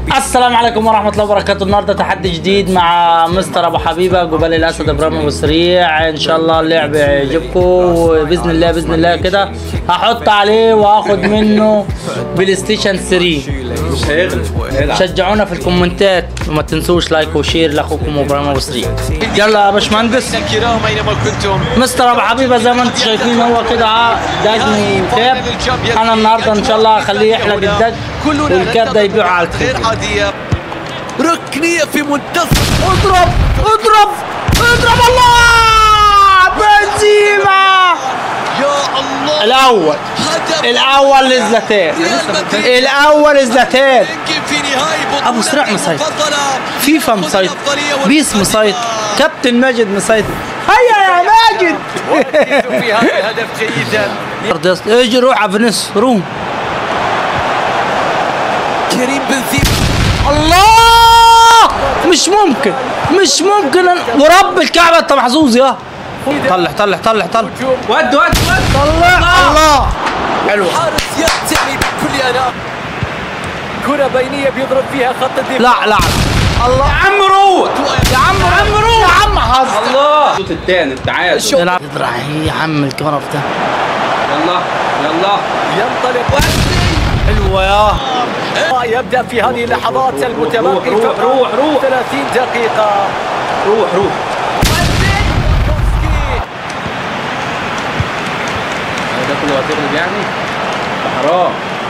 السلام عليكم ورحمة الله وبركاته النهاردة تحدي جديد مع مستر أبو حبيبة جبال الأسد إبراهيم أبو سريع إن شاء الله اللعب يعجبكم وبإذن الله بإذن الله كده هحط عليه وهاخد منه بلاي ستيشن 3 مش هيغلب شجعونا في الكومنتات وما تنسوش لايك وشير لاخوكم ابراهيم ابو سريع يلا يا باشمهندس الكرام اينما كنتم مستر ابو حبيبه زي ما انتم شايفين هو كده اه دجن وكاب انا النهارده ان شاء الله هخليه يحلق الدج والكاب ده يبيعه على غير الكيك عاديه ركنيه في منتصف اضرب اضرب اضرب الله بنزيما يا الله الاول هدف الاول لزلتان الاول لزلتان يمكن في نهايه بطولة أبو سريع مسيطر. المفضلة. فيفا تأخذ مسيطر الأفضلية بيس مسيطر والانتصار. كابتن ماجد مسيطر هيا يا ماجد ركزوا في هذا الهدف جيدا اجي روح على فينيس روح كريم بنزيما الله مش ممكن من ممكن أن- ورب الكعبه انت محظوظ يا طلع طلع طلع طلع ود ود ود طلع الله حلو حارس يعتني بكل انام كرة بينية بيضرب فيها خط الدفاع لا لا الله يا عم روح يا عم يا عم روح يا عم حظ الله الشوط الثاني التعادل يلعب راح يا عم الكرف ده يلا يلا ينطلق حلوه يا يبدأ في هذه اللحظات روح، المتبقي روح، فقط روح، روح. 30 دقيقة روح روح ده كله هتغلب يعني ده حرام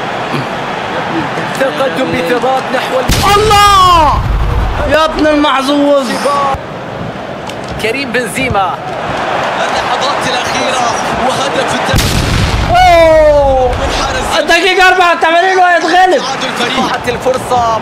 تقدم بثبات نحو الله يا ابن المحظوظ الانتباه كريم بنزيما اللحظات الأخيرة وهدف التمرير اوه من حارس الدقيقه 84 وهيتغلب تعادل الفريق ضاعت الفرصة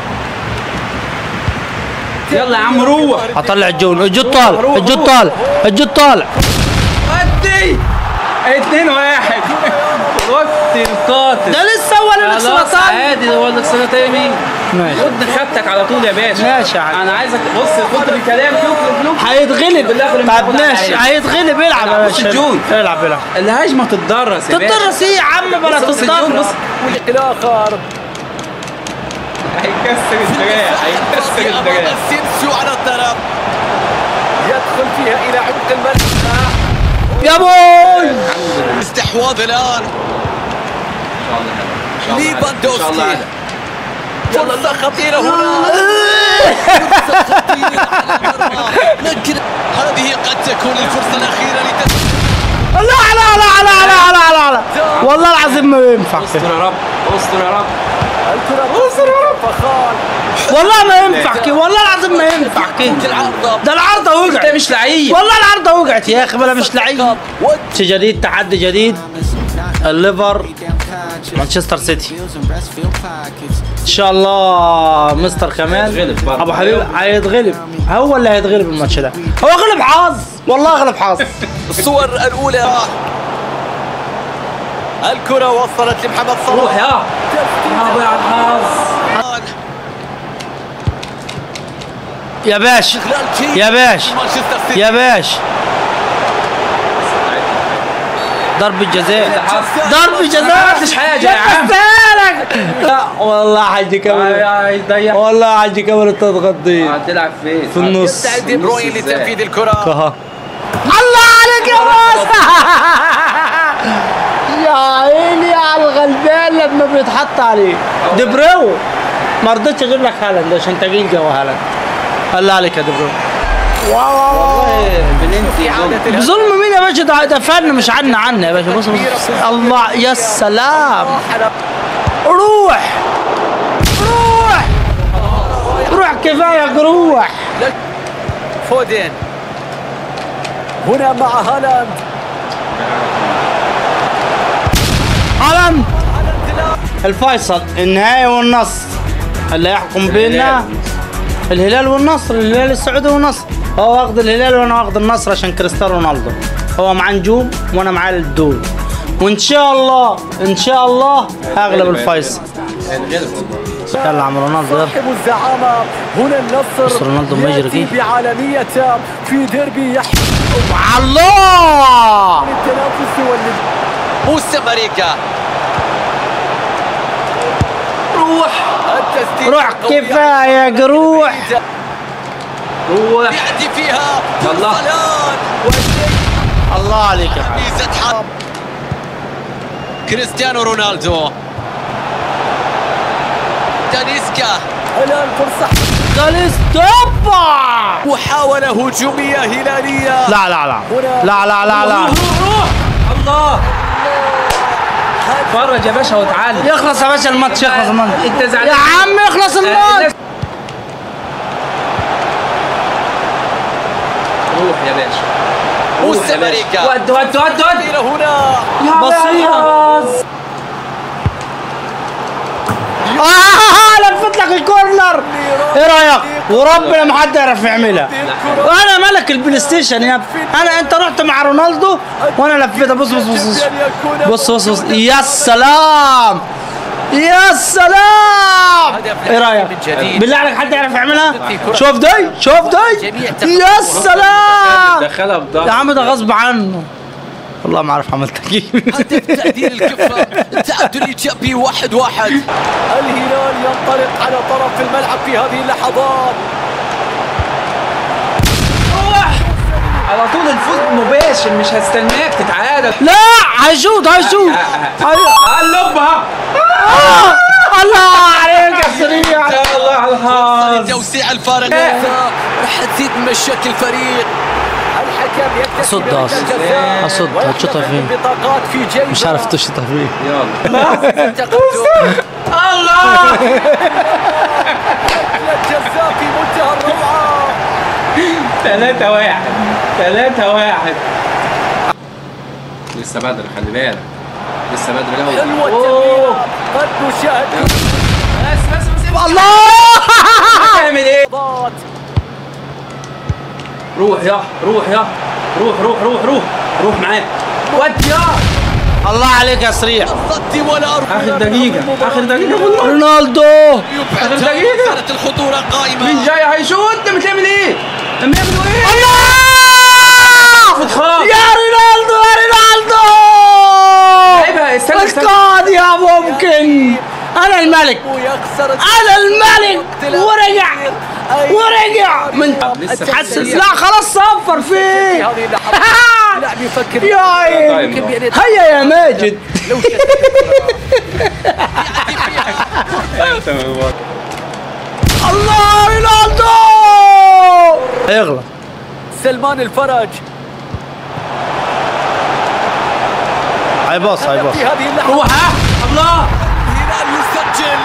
يلا يا عم روح هطلع الجون الجون طالع الجون طالع الجون طالع ودي اتنين واحد وقت القاتل ده لسه اول خلاص الاكسترا تايم عادي ده والله اكسترا تايمي ماشي. خد خدتك على طول يا باشا ماشي يا عم. انا عايزك بص خد الكلام شوف شوف هيتغلب بالله غير طب المفروض ماشي عليك. هيتغلب العب يا بص باشا الجون. العب العب الهجمه تتدرس يا باشا تضطر ايه يا عم بلا بص- بص الجون، تضطر بص. والآخر هيكسر الدراع هيكسر أمام الدراع السينسيو على الطرف يدخل فيها إلى عمق الملعب يا بوي استحواذ الآن ليفاندوفسكي فرصة خطيرة هنا فرصة خطيرة على المرمى لكن هذه قد تكون الفرصة الأخيرة لتسجيل لا لا لا لا لا لا لا لا والله العظيم ما ينفع استر يا رب استر يا رب الكرة تصل فخال والله ما ينفع كي والله العظيم ما ينفع كي العارضة ده العارضه انت وقعت مش لعيب والله العارضه وقعت يا اخي بلا مش لعيب ود ماتش جديد تحدي جديد الليفر مانشستر سيتي ان شاء الله مستر كمان هيتغلب برضه. ابو حبيب هيتغلب هو اللي هيتغلب الماتش ده هو غلب حظ والله غلب حظ الصور الأولى الكرة وصلت لمحمد صلاح روح يا ابو على الحظ يا باشا يا باشا مانشستر سيتي يا باشا ضرب الجزاء حظ. ضرب ما جزاء عملتش حاجة يا عم. جبتهالك. لا والله حاج كاميرا هيضيع والله حاج كاميرا انت اتغطيت هتلعب فين في النص يستعد دي بروين نص إزاي؟ لتنفيذ الكرة اها الله عليك يا راس يا عيني على الغلبان لما بيتحط عليه دي برو ما رضيتش اجيب لك هالاند عشان تقيل جو هالاند الله عليك يا دي برو واو واو واو والله بلنتي إعادة الهدف. بظلم مين يا باشا ده ده فن مش عنا عنا يا باشا بص بص الله يا سلام روح روح روح كفايه روح فودين هنا مع هالاند هالاند الفيصل النهائي والنصر اللي يحكم بيننا الهلال والنصر الهلال السعودي والنصر هو واخد الهلال وانا واخد النصر عشان كريستيانو رونالدو هو معاه نجوم وانا معاه الدول وان شاء الله ان شاء الله هغلب الفيصل هيتغلب والله يلا عم رونالدو يلا. صاحب الزعامة هنا النصر بص رونالدو ما يجري يأتي فيه. بعالمية في ديربي يحمل الله التنافس والنجم موسى ماريكا روح التسديد روح قوية. كفايه جروح روح يأتي فيها الله. فلان الله عليك يا حبيبي ميزة حرب كريستيانو رونالدو دانيسكا الآن فرصة قال ستوبا محاولة هجومية هلالية لا لا لا لا لا لا لا روح روح الله فرج يا باشا وتعالى يخلص يا باشا الماتش يخلص الماتش انت يا زعلان عم يخلص الماتش روح يا باشا روح يا والسمريكا. باشا ود ود ود ود إلى هنا بسيطة آه لفت لك الكورنر ايه رايك وربنا ما حد يعرف يعملها انا ملك البلاي ستيشن يا ابني انا انت رحت مع رونالدو وانا لفيتها بص بص بص بص بص بص, بص. يا سلام يا سلام ايه رايك بالله عليك حد يعرف يعملها شوف دي شوف دي يا سلام دخلها يا بضغط عم ده غصب عنه والله ما عارف عملت كيف هدف تعديل الكفة التعادل الإيجابي واحد واحد الهلال ينطلق على طرف الملعب في هذه اللحظات على طول الفوز مباشر مش هستناك تتعادل لا هيشوط هيشوط هي- اللبها آه، الله عليك يا سريع يا الله على الحظ توسيع الفارق راح تزيد من مشاكل الفريق الحكم يكتفي أصد بركلة أصد. جزاء أصد. ويحتفظ هتشوطها فين؟ بالبطاقات في جيبه مش عارف تشطها فين يلا تقدم الله الجزاء في منتهى الروعة ثلاثة واحد ثلاثة واحد لسه بدري خلي بالك لسه بدري له حلوة أوه. التمريرة قد نشاهد بس بس بس الله تعمل ايه؟ لحظات روح يا روح يا روح روح روح روح روح معاه ود يا الله عليك يا سريع الضد والأرض اخر دقيقة اخر دقيقة والله رونالدو آخر دقيقة. كانت الخطورة قائمة مين جاي هيشوط انت بتعمل ايه؟ لما يعملوا ايه؟ الله خلاص يا رونالدو يا رونالدو لعبها استنى استنى اسقاط يا ممكن انا الملك ويخسر انا الملك ورجع ورجع من لسه حسس لا خلاص صفر في فيه هذه اللحظات اللاعب يفكر يا عين يمكن بأن هيا يا ماجد لو الله رونالدو هيغلط سلمان الفرج هيباص هيباص في هذه اللحظة روح ها الله الهلال يسجل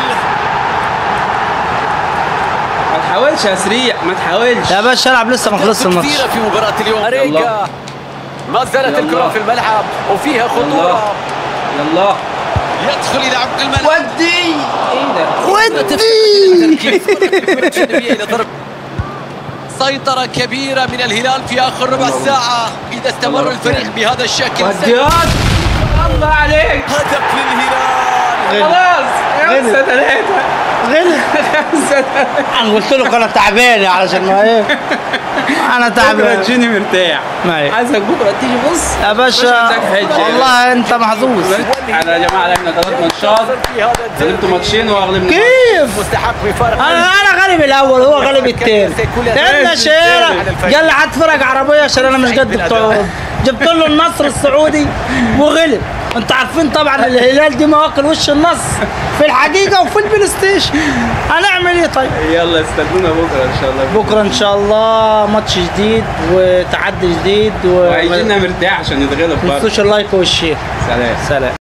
ما تحاولش يا سريع ما تحاولش يا باشا العب لسه ما خلصش الماتش كثيرة في مباراة اليوم أريجا ما زالت يلا. الكرة في الملعب وفيها خطورة يلا يدخل إلى عمق الملعب ودي ايه ده؟ ودي الجانبية إلى ضرب سيطرة كبيرة من الهلال في آخر ربع ساعة إذا استمر الله. الفريق بهذا الشكل وديات الله عليك هدف للهلال خلاص خمسة ثلاثة غلط خمسة انا قلت لك انا تعبان علشان ما ايه انا بكرة تعبان تجيني مرتاح ما هي. عايزك بكرة تيجي بص يا باشا محتاج حجة. والله انت محظوظ انا يا جماعة لعبنا ثلاث ماتشات في هذا غلبتوا الدوري ماتشين واغلبنا كيف مستحق بفارق انا انا غالب الاول هو غالب الثاني لان شيرة قال لي هات فرق عربيه عشان انا مش قد بتوع جبت له النصر السعودي وغلب انت عارفين طبعا الهلال دي مواكل وش النصر في الحقيقه وفي البلاي ستيشن هنعمل ايه طيب يلا استنونا بكرة ان شاء الله بكره ان شاء الله ماتش جديد وتعدي جديد و وعايزيننا مرتاح عشان نتغلب ما برضه تنسوش اللايك والشير سلام سلام